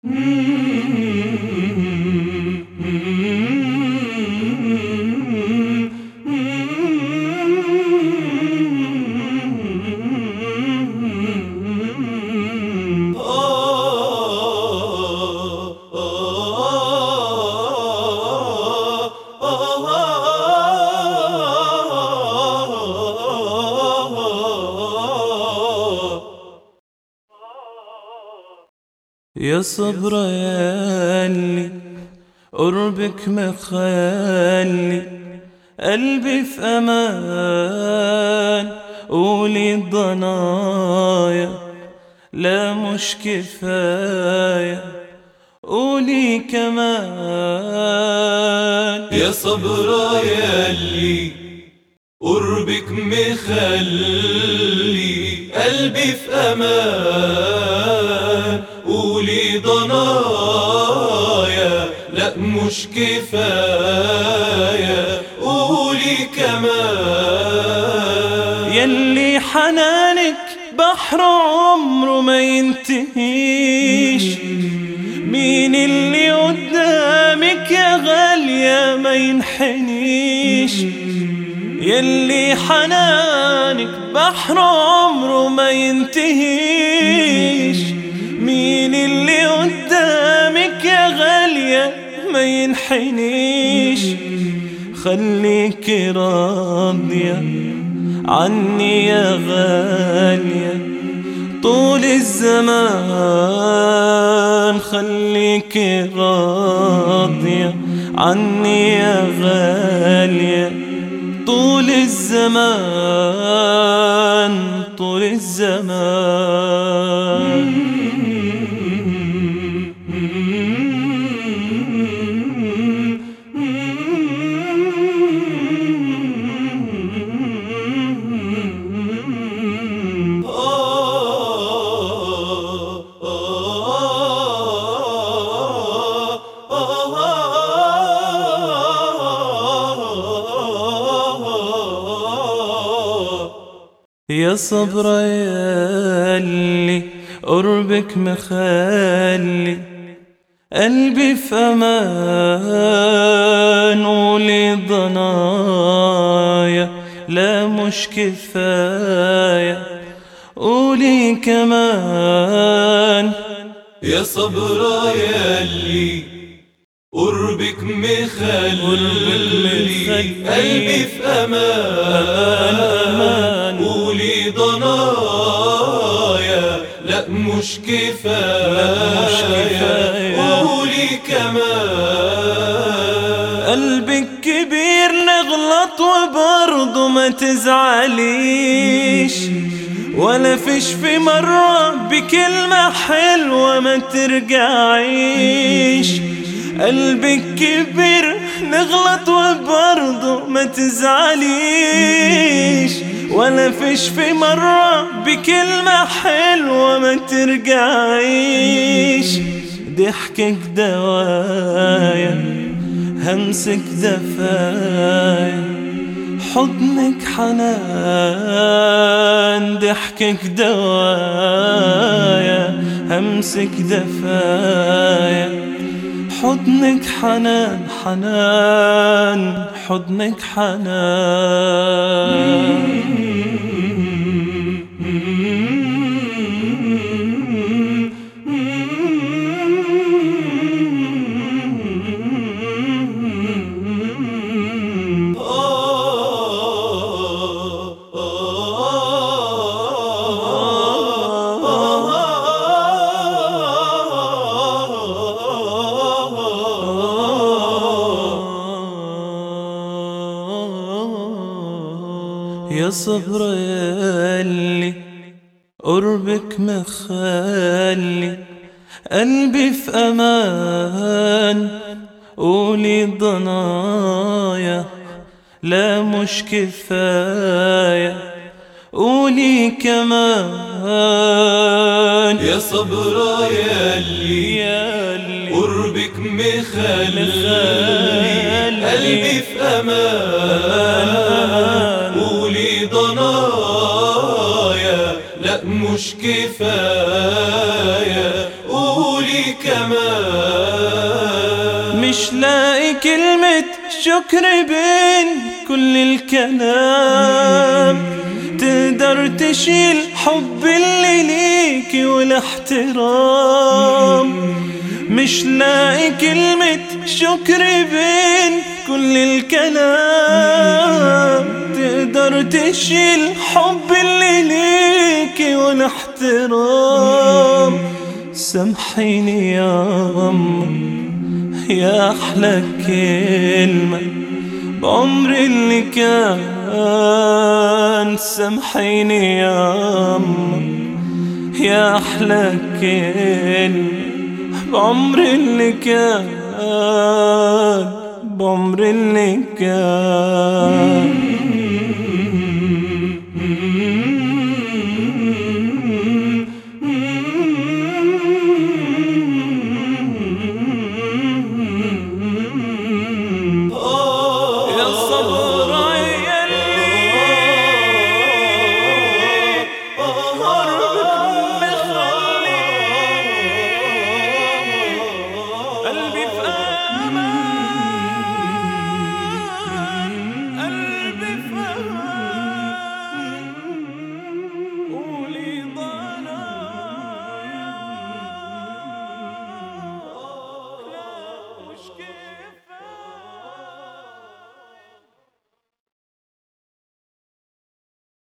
يا صبر يالي قربك مخلي قلبي في أمان قولي الضنايا لا مش كفاية قولي كمان يا صبر يالي قربك مخلي قلبي في أمان قولي ضنايا لا مش كفاية قولي كمان يلي حنانك بحر عمره ما ينتهيش مين اللي قدامك يا غالية ما ينحنيش يلي حنانك بحر عمره ما ينتهيش مين اللي قدامك يا غالية ما ينحنيش خليك راضية عني يا غالية طول الزمان خليك راضية عني يا غالية طول الزمان طول الزمان يا صبر يالي قربك مخلي قلبي في امان قولي ضنايا لا مش كفايه قولي كمان يا صبر يالي قربك مخلي قلبي في أمان قولي ضنايا لا مش كفاية قولي كمان قلبك كبير نغلط وبرضه ما تزعليش ولا فيش في مرة بكلمة حلوة ما ترجعيش قلبك كبير نغلط وبرضه ما تزعليش ولا فيش في مرة بكلمة حلوة ما ترجعيش ضحكك دوايا همسك دفايا حضنك حنان ضحكك دوايا همسك دفايا حضنك حنان حنان حضنك حنان يا صبر يالي قربك مخلي قلبي في امان قولي ضنايا لا مش كفايه قولي كمان يا صبر يالي يالي قربك مخلي قلبي في أمان قولي ضنايا لا مش كفاية قولي كمان الأمان مش لاقي كلمة شكر بين كل الكلام تقدر تشيل حب اللي ليكي والاحترام مش لاقي كلمة شكر بين كل الكلام تقدر تشيل حب اللي ليكي والاحترام سامحيني يا أمي يا أحلى كلمة بعمر اللي كان سامحيني يا أمي يا أحلى كلمة بعمر اللي كان بعمر اللي كان